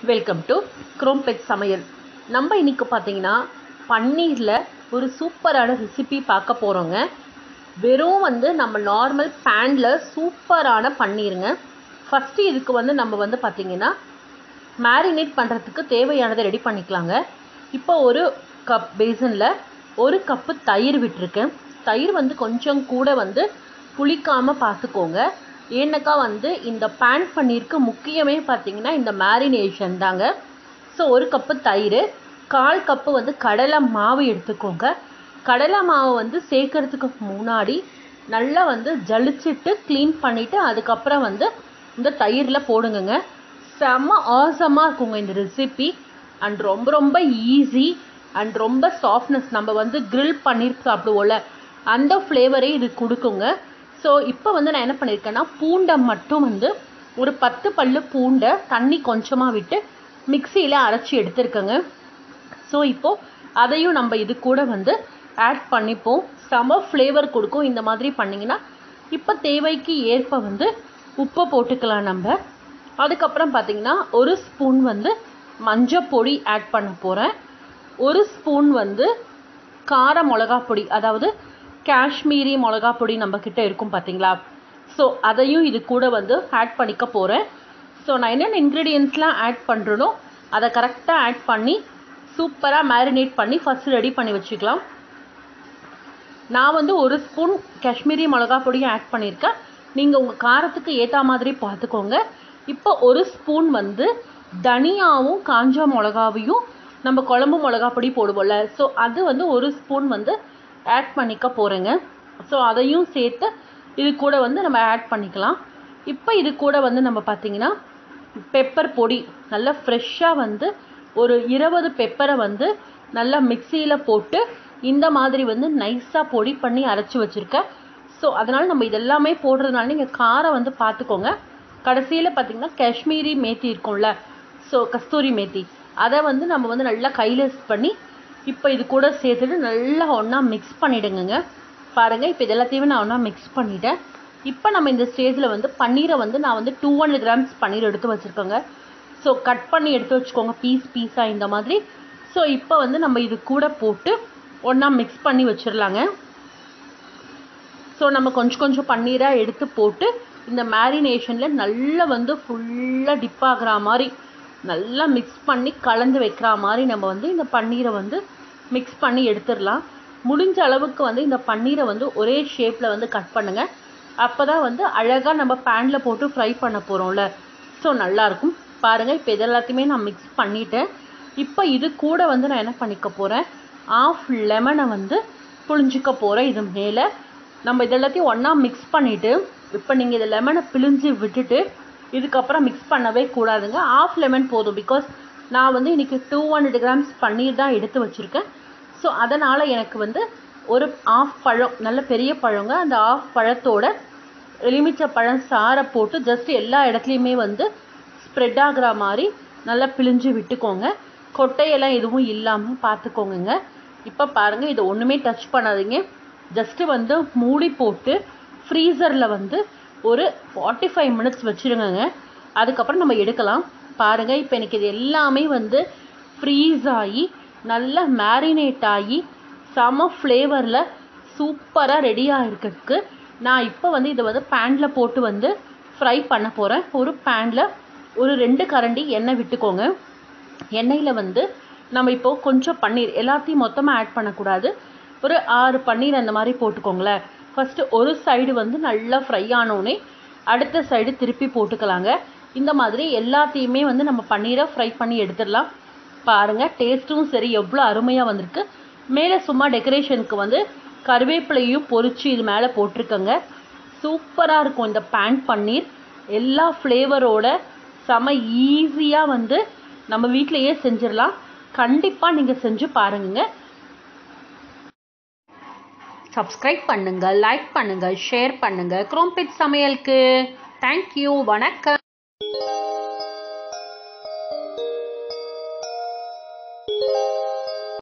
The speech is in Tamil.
வெல்கம் டு குரோம்பெட் சமையல் நம்ம இன்னைக்கு பார்த்தீங்கன்னா பன்னீரில் ஒரு சூப்பரான ரெசிபி பார்க்க போகிறோங்க வெறும் வந்து நம்ம நார்மல் பேனில் சூப்பரான பன்னீருங்க ஃபஸ்ட்டு இதுக்கு வந்து நம்ம வந்து பார்த்திங்கன்னா மேரினேட் பண்ணுறதுக்கு தேவையானதை ரெடி பண்ணிக்கலாங்க இப்போ ஒரு கப் பேசனில் ஒரு கப்பு தயிர் விட்டுருக்கேன் தயிர் வந்து கொஞ்சம் கூட வந்து புளிக்காமல் பார்த்துக்கோங்க ஏன்னாக்கா வந்து இந்த பேன் பன்னீருக்கு முக்கியமே பார்த்தீங்கன்னா இந்த மேரினேஷன் தாங்க ஸோ ஒரு கப்பு தயிர் கால் கப்பு வந்து கடலை மாவு எடுத்துக்கோங்க கடலை மாவு வந்து சேர்க்கறதுக்கு முன்னாடி நல்லா வந்து ஜலிச்சிட்டு க்ளீன் பண்ணிவிட்டு அதுக்கப்புறம் வந்து இந்த தயிரில் போடுங்கங்க செம்ம ஆசமாக இருக்குங்க இந்த ரெசிபி அண்ட் ரொம்ப ரொம்ப ஈஸி அண்ட் ரொம்ப சாஃப்ட்னஸ் நம்ம வந்து க்ரில் பன்னீர் சாப்பிடுவோம்ல அந்த ஃப்ளேவரே இது கொடுக்குங்க ஸோ இப்போ வந்து நான் என்ன பண்ணியிருக்கேன்னா பூண்டை மட்டும் வந்து ஒரு பத்து பல்லு பூண்டை தண்ணி கொஞ்சமாக விட்டு மிக்சியில் அரைச்சி எடுத்துருக்கேங்க ஸோ இப்போது அதையும் நம்ம இது கூட வந்து ஆட் பண்ணிப்போம் செம ஃப்ளேவர் கொடுக்கும் இந்த மாதிரி பண்ணிங்கன்னா இப்போ தேவைக்கு ஏற்ப வந்து உப்பை போட்டுக்கலாம் நம்ம அதுக்கப்புறம் பார்த்திங்கன்னா ஒரு ஸ்பூன் வந்து மஞ்சள் பொடி ஆட் பண்ண போகிறேன் ஒரு ஸ்பூன் வந்து கார மிளகா பொடி அதாவது காஷ்மீரி மிளகா பொடி நம்மக்கிட்ட இருக்கும் பார்த்தீங்களா ஸோ அதையும் இது கூட வந்து ஆட் பண்ணிக்க போகிறேன் ஸோ நான் என்னென்ன இன்க்ரீடியன்ஸ்லாம் ஆட் பண்ணுறனோ அதை கரெக்டாக ஆட் பண்ணி சூப்பராக மேரினேட் பண்ணி ஃபஸ்ட்டு ரெடி பண்ணி வச்சுக்கலாம் நான் வந்து ஒரு ஸ்பூன் காஷ்மீரி மிளகா பொடியும் ஆட் பண்ணியிருக்கேன் நீங்கள் உங்கள் காரத்துக்கு ஏற்ற மாதிரி பார்த்துக்கோங்க இப்போ ஒரு ஸ்பூன் வந்து தனியாவும் காஞ்ச மிளகாவையும் நம்ம குழம்பு மிளகா பொடி போடுவோம்ல ஸோ அது வந்து ஒரு ஸ்பூன் வந்து ஆட் பண்ணிக்க போகிறேங்க ஸோ அதையும் சேர்த்து இது கூட வந்து நம்ம ஆட் பண்ணிக்கலாம் இப்போ இது கூட வந்து நம்ம பார்த்திங்கன்னா பெப்பர் பொடி நல்லா ஃப்ரெஷ்ஷாக வந்து ஒரு இருபது பெப்பரை வந்து நல்லா மிக்சியில் போட்டு இந்த மாதிரி வந்து நைஸாக பொடி பண்ணி அரைச்சி வச்சுருக்கேன் ஸோ அதனால் நம்ம இதெல்லாமே போடுறதுனால நீங்கள் காரம் வந்து பார்த்துக்கோங்க கடைசியில் பார்த்திங்கன்னா காஷ்மீரி மேத்தி இருக்கும்ல ஸோ கஸ்தூரி மேத்தி அதை வந்து நம்ம வந்து நல்லா கையில் பண்ணி இப்போ இது கூட சேர்த்துட்டு நல்லா ஒன்றா மிக்ஸ் பண்ணிவிடுங்க பாருங்கள் இப்போ இது எல்லாத்தையுமே நான் ஒன்றா மிக்ஸ் பண்ணிட்டேன் இப்போ நம்ம இந்த ஸ்டேஜில் வந்து பன்னீரை வந்து நான் வந்து டூ ஹண்ட்ரட் கிராம்ஸ் பன்னீர் எடுத்து வச்சுருக்கேங்க ஸோ கட் பண்ணி எடுத்து வச்சுக்கோங்க பீஸ் பீஸாக இந்த மாதிரி ஸோ இப்போ வந்து நம்ம இது கூட போட்டு ஒன்றா மிக்ஸ் பண்ணி வச்சிடலாங்க ஸோ நம்ம கொஞ்சம் கொஞ்சம் பன்னீராக எடுத்து போட்டு இந்த மேரினேஷனில் நல்லா வந்து ஃபுல்லாக டிப் ஆகிற மாதிரி நல்லா மிக்ஸ் பண்ணி கலந்து வைக்கிற மாதிரி நம்ம வந்து இந்த பன்னீரை வந்து மிக்ஸ் பண்ணி எடுத்துடலாம் முடிஞ்ச அளவுக்கு வந்து இந்த பன்னீரை வந்து ஒரே ஷேப்பில் வந்து கட் பண்ணுங்கள் அப்போ தான் வந்து அழகாக நம்ம பேனில் போட்டு ஃப்ரை பண்ண போகிறோம்ல ஸோ நல்லாயிருக்கும் பாருங்கள் இப்போ இது எல்லாத்தையுமே நான் மிக்ஸ் பண்ணிட்டேன் இப்போ இது கூட வந்து நான் என்ன பண்ணிக்க போகிறேன் ஆஃப் லெமனை வந்து புழிஞ்சிக்க போகிறேன் இது மேலே நம்ம இது எல்லாத்தையும் ஒன்றா மிக்ஸ் பண்ணிவிட்டு இப்போ நீங்கள் இதை லெமனை பிழிஞ்சு விட்டுட்டு இதுக்கப்புறம் மிக்ஸ் பண்ணவே கூடாதுங்க ஆஃப் லெமன் போதும் பிகாஸ் நான் வந்து இன்றைக்கி டூ ஹண்ட்ரட் கிராம்ஸ் பன்னீர் தான் எடுத்து வச்சுருக்கேன் ஸோ அதனால் எனக்கு வந்து ஒரு ஆஃப் பழம் நல்ல பெரிய பழங்க அந்த ஆஃப் பழத்தோட எலுமிச்சை பழம் சாரை போட்டு ஜஸ்ட் எல்லா இடத்துலையுமே வந்து ஸ்ப்ரெட் ஆகிற மாதிரி நல்லா பிழிஞ்சு விட்டுக்கோங்க கொட்டையெல்லாம் எதுவும் இல்லாமல் பார்த்துக்கோங்க இப்போ பாருங்கள் இதை ஒன்றுமே டச் பண்ணாதீங்க ஜஸ்ட்டு வந்து மூடி போட்டு ஃப்ரீசரில் வந்து ஒரு ஃபார்ட்டி ஃபைவ் மினிட்ஸ் வச்சுருங்கங்க அதுக்கப்புறம் நம்ம எடுக்கலாம் பாருங்கள் இப்போ எனக்கு இது எல்லாமே வந்து ஃப்ரீஸ் ஆகி நல்லா மேரினேட் ஆகி செம ஃப்ளேவரில் சூப்பராக ரெடியாக இருக்கிறதுக்கு நான் இப்போ வந்து இதை வந்து பேனில் போட்டு வந்து ஃப்ரை பண்ண போகிறேன் ஒரு பேனில் ஒரு ரெண்டு கரண்டி எண்ணெய் விட்டுக்கோங்க எண்ணெயில் வந்து நம்ம இப்போது கொஞ்சம் பன்னீர் எல்லாத்தையும் மொத்தமாக ஆட் பண்ணக்கூடாது ஒரு ஆறு பன்னீர் அந்த மாதிரி போட்டுக்கோங்களேன் ஃபஸ்ட்டு ஒரு சைடு வந்து நல்லா ஃப்ரை ஆனோடனே அடுத்த சைடு திருப்பி போட்டுக்கலாங்க இந்த மாதிரி எல்லாத்தையுமே வந்து நம்ம பன்னீரை ஃப்ரை பண்ணி எடுத்துடலாம் பாருங்கள் டேஸ்ட்டும் சரி எவ்வளோ அருமையாக வந்திருக்கு மேலே சும்மா டெக்கரேஷனுக்கு வந்து கருவேப்பிலையும் பொரித்து இது மேலே போட்டிருக்கங்க சூப்பராக இருக்கும் இந்த பேன் பன்னீர் எல்லா ஃப்ளேவரோட செம ஈஸியாக வந்து நம்ம வீட்டிலையே செஞ்சிடலாம் கண்டிப்பாக நீங்கள் செஞ்சு பாருங்க சப்ஸ்கிரைப் பண்ணுங்கள் லைக் பண்ணுங்கள் ஷேர் பண்ணுங்கள் குரோம்பிட் சமையலுக்கு தேங்க்யூ வணக்கம்